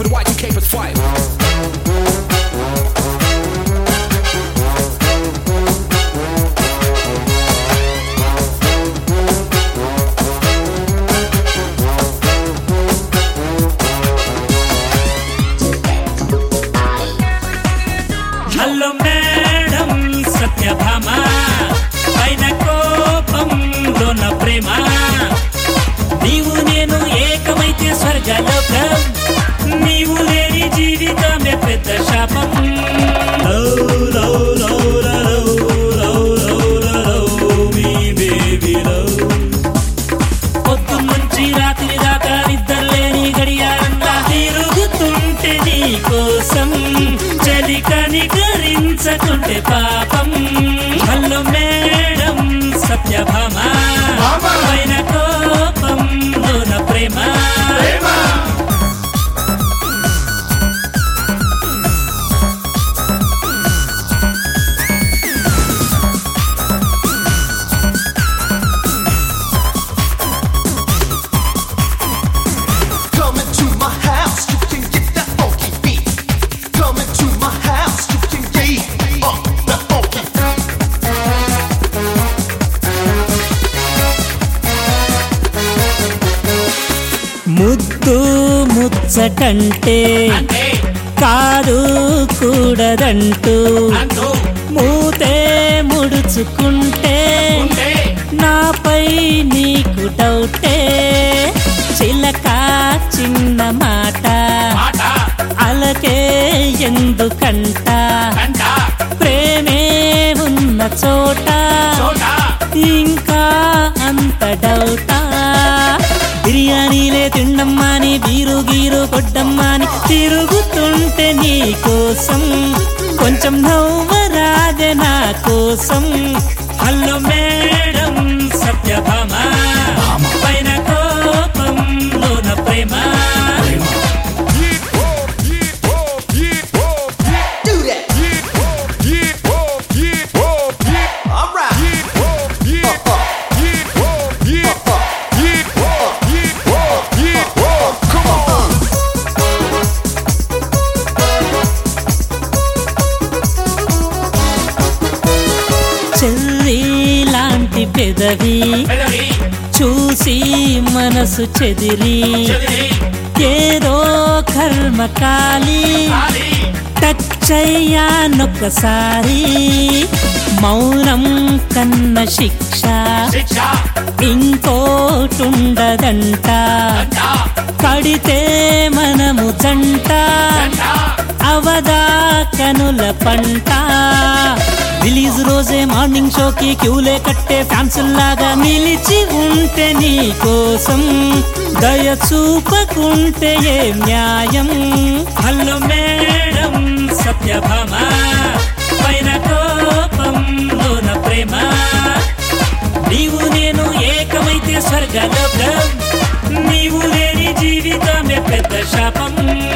for the Y2K plus five. Hello madam Satyabhama పైన కోపంలోన ప్రేమ నీవు నేను ఏకమైతే స్వర్గలోకం నీవు లేని జీవితమే పెద్ద శాపం లౌ, లౌ, లౌ, లౌ, లౌ, లౌ, లౌ, మీ baby love. పొద్దున్నుంచి రాత్రి దాకా నిద్రలేని గడియారంలా తిరుగుతుంటే నీ కోసం చలి కనికరించకుంటే పాపం హలో మేడం సత్యభామ పైన కోపం లోన ప్రేమ Come into my house, you can get that funky beat. Come into my house, you can get up that funky. ముద్దు ముచ్చటంటే అంటే కాదు కూడదంటూ అంటూ మూతే ముడుచుకుంటే ఉంటే నాపై నీకు డౌటే చిలక చిన్న మాట మాట అలకే ఎందుకంట కంట ప్రేమే ఉన్న చోట చోట ఇంకా అంత డౌటా బిర్యానీలే తిండమ్మాని బీరు గీరు కొట్టమ్మాని తిరుగుతుంటే నీ కోసం కొంచెం నవ్వరాదే నా కోసం హలో మేడం సత్యభామ పైన కోపం లోన ప్రేమ Do that. All right. Come on. చెల్లి లాంటి పెదవి పెదవి చూసి మనసు చెదిరి చెదిరి ఏదో కర్మ కాలి కాలి టచ్ అయ్యానొక్కసారి మౌనం కన్న శిక్ష శిక్ష ఇంకోటుండదంట కంట కడితే మనము జంట కంట అవదా కనుల పంట రిలీజ్ రోజే మార్నింగ్ షోకి క్యూలే కట్టే ఫ్యాన్స్ లాగా నిలిచి ఉంటే నీ కోసం దయ చూపకుంటే ఏ న్యాయం హలో మేడం సత్యభామ పైన కోపం లోన ప్రేమ నీవు నేను ఏకమైతే స్వర్గలోకం నీవు లేని జీవితమే పెద్ద శాపం